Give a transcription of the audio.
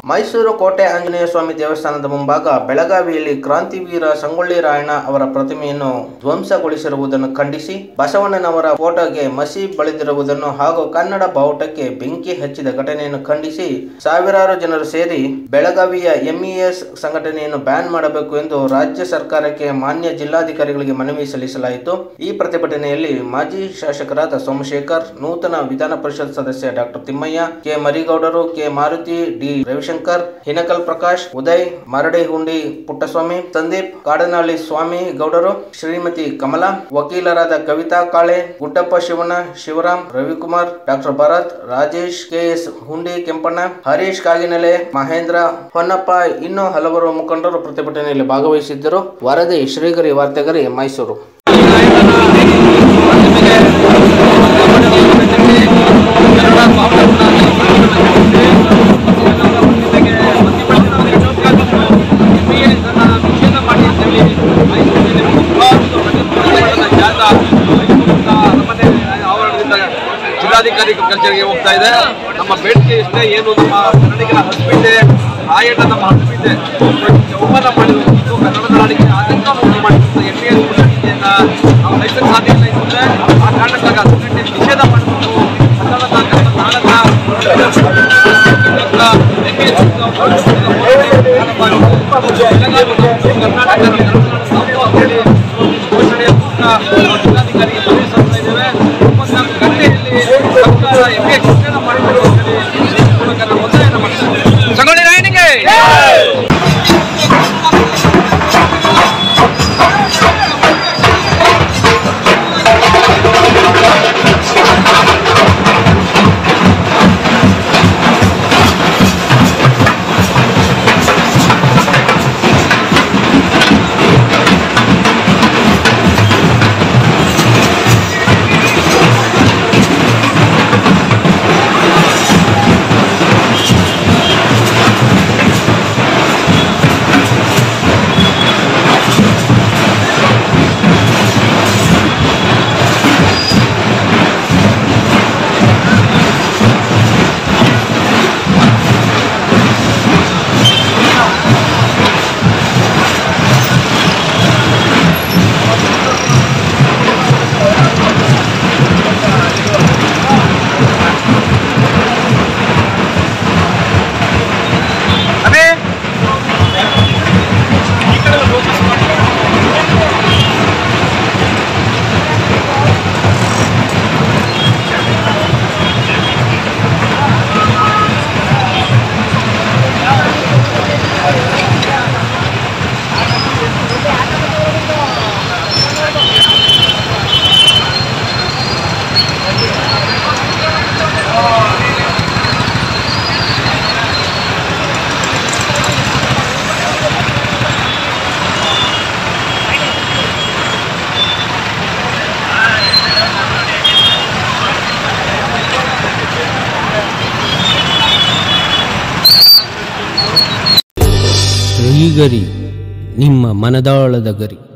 ಮೈಸೂರು ಕೋಟೆ ಆಂಜನೇಯ ಸ್ವಾಮಿ ದೇವಸ್ಥಾನದ ಮುಂಭಾಗ ಬೆಳಗಾವಿಯಲ್ಲಿ ಕ್ರಾಂತಿವೀರ ಸಂಗೊಳ್ಳಿ ರಾಯಣ್ಣ ಅವರ ಪ್ರತಿಮೆಯನ್ನು ಧ್ವಂಸಗೊಳಿಸಿರುವುದನ್ನು ಖಂಡಿಸಿ ಬಸವಣ್ಣನವರ ಫೋಟೋಗೆ ಮಸಿ ಬಳಿದಿರುವುದನ್ನು ಹಾಗೂ ಕನ್ನಡ ಬಾವುಟಕ್ಕೆ ಬೆಂಕಿ ಹಚ್ಚಿದ ಘಟನೆಯನ್ನು ಖಂಡಿಸಿ ಸಾವಿರಾರು ಜನರು ಸೇರಿ ಬೆಳಗಾವಿಯ ಎಂಇಎಸ್ ಸಂಘಟನೆಯನ್ನು ಬ್ಯಾನ್ ಮಾಡಬೇಕು ಎಂದು ರಾಜ್ಯ ಸರ್ಕಾರಕ್ಕೆ ಮಾನ್ಯ ಜಿಲ್ಲಾಧಿಕಾರಿಗಳಿಗೆ ಮನವಿ ಸಲ್ಲಿಸಲಾಯಿತು ಈ ಪ್ರತಿಭಟನೆಯಲ್ಲಿ ಮಾಜಿ ಶಾಸಕರಾದ ಸೋಮಶೇಖರ್ ನೂತನ ವಿಧಾನ ಪರಿಷತ್ ಸದಸ್ಯ ಡಾಕ್ಟರ್ ತಿಮ್ಮಯ್ಯ ಕೆ ಮರಿಗೌಡರು ಕೆ ಮಾರುತಿ ಡಿ ರವಿಶಂಕರ್ ಹಿನಕಲ್ ಪ್ರಕಾಶ್ ಉದಯ್ ಮರಡಿಹುಂಡಿ ಪುಟ್ಟಸ್ವಾಮಿ ಸಂದೀಪ್ ಕಾಡನಹಳ್ಳಿ ಸ್ವಾಮಿ ಗೌಡರು ಶ್ರೀಮತಿ ಕಮಲಾ ವಕೀಲರಾದ ಕವಿತಾ ಕಾಳೆ ಗುಡ್ಡಪ್ಪ ಶಿವಣ್ಣ ಶಿವರಾಮ್ ರವಿಕುಮಾರ್ ಡಾಕ್ಟರ್ ಭರತ್ ರಾಜೇಶ್ ಕೆಎಸ್ ಹುಂಡಿ ಕೆಂಪಣ್ಣ ಹರೀಶ್ ಕಾಗಿನೆಲೆ ಮಹೇಂದ್ರ ಹೊನ್ನಪ್ಪ ಇನ್ನೂ ಹಲವರು ಮುಖಂಡರು ಪ್ರತಿಭಟನೆಯಲ್ಲಿ ಭಾಗವಹಿಸಿದ್ದರು ವರದಿ ಶ್ರೀಗರಿ ವಾರ್ತೆಗರಿ ಮೈಸೂರು ಜಿಲ್ಲಾಧಿಕಾರಿ ಕಚೇರಿಗೆ ಹೋಗ್ತಾ ಇದೆ ನಮ್ಮ ಬೇಡಿಕೆ ಇಷ್ಟೇ ಏನು ನಮ್ಮ ಕನ್ನಡಿಗರ ಹಸ್ಬಿದೆ ಆಯಟ ನಮ್ಮ ಹಸ್ಬಿದೆ ಒಪ್ಪಂದ ಮಾಡಿದ್ರು ಇದು ಕನ್ನಡದ ನಾಡಿಗೆ ಆದಂತ ಉಂಟು ಮಾಡಿದ್ರು ಎನ್ ಡಿ ಎ ನಾವು ಲೈಸೆನ್ಸ್ ಆಗಿಲ್ಲ ಇದ್ರೆ ಆ ಕಾರಣಕ್ಕಾಗಿ ಅದಕ್ಕೆ ನಿಷೇಧ ಮಾಡಿಕೊಂಡು ಕನ್ನಡದ ಕನ್ನಡ ಜಿಲ್ಲಾಧಿಕಾರಿ ಸಲ್ಲಿಸ್ತಾ ಇದ್ದೇವೆ ಸರ್ಕಾರ ಎಮ್ಮೆ ಶಿಕ್ಷಣ ಮಾಡಿಕೊಂಡು ಒತ್ತಾಯನ ಮಾಡ್ತಾರೆ ಸಂಗೊಳ್ಳಿ ರಾಯನಿಗೆ ಅದೇ ಶ್ರೀಗರಿ ನಿಮ್ಮ ಮನದಾಳದ ಗರಿ